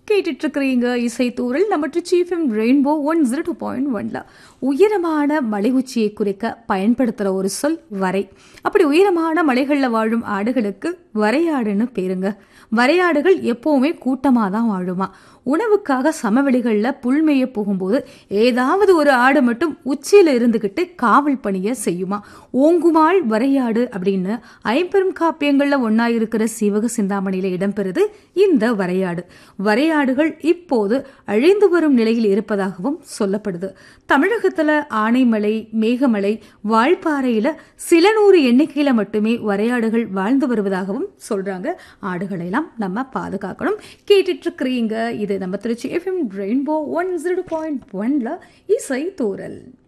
கேட்டுட்டு இருக்கிறீங்க இசை தூரல் நம்ம சீஃப் rainbow one zero two point ஒன்ல உயரமான மலை உச்சியை குறிக்க பயன்படுத்துகிற ஒரு சொல் வரை அப்படி உயரமான மலைகளில் வாழும் ஆடுகளுக்கு வரையாடுன்னு பேருங்க வரையாடுகள் எப்பவுமே கூட்டமாக தான் வாழுமா உணவுக்காக சமவெளிகளில் புல்மேய போகும்போது ஏதாவது ஒரு ஆடு மட்டும் உச்சியில் இருந்துக்கிட்டு காவல் பணியை செய்யுமா ஓங்குமாள் வரையாடு அப்படின்னு ஐம்பெரும் காப்பியங்களில் ஒன்றா இருக்கிற சீவக சிந்தாமணியில் இடம்பெறுது இந்த வரையாடு வரையாடுகள் இப்போது அழிந்து வரும் நிலையில் இருப்பதாகவும் சொல்லப்படுது தமிழகத்தில் ஆனைமலை மேகமலை வால்பாறையில் சில நூறு எண்ணிக்கையில் மட்டுமே வரையாடுகள் வாழ்ந்து வருவதாகவும் சொல்றாங்க ஆடுகளெல்லாம் நம்ம பாதுகாக்கணும் கேட்டுட்டு இருக்கிறீங்க இது நம்ம Tiruchi FM rainbow one zero point ஒன்ல இசை தூரல்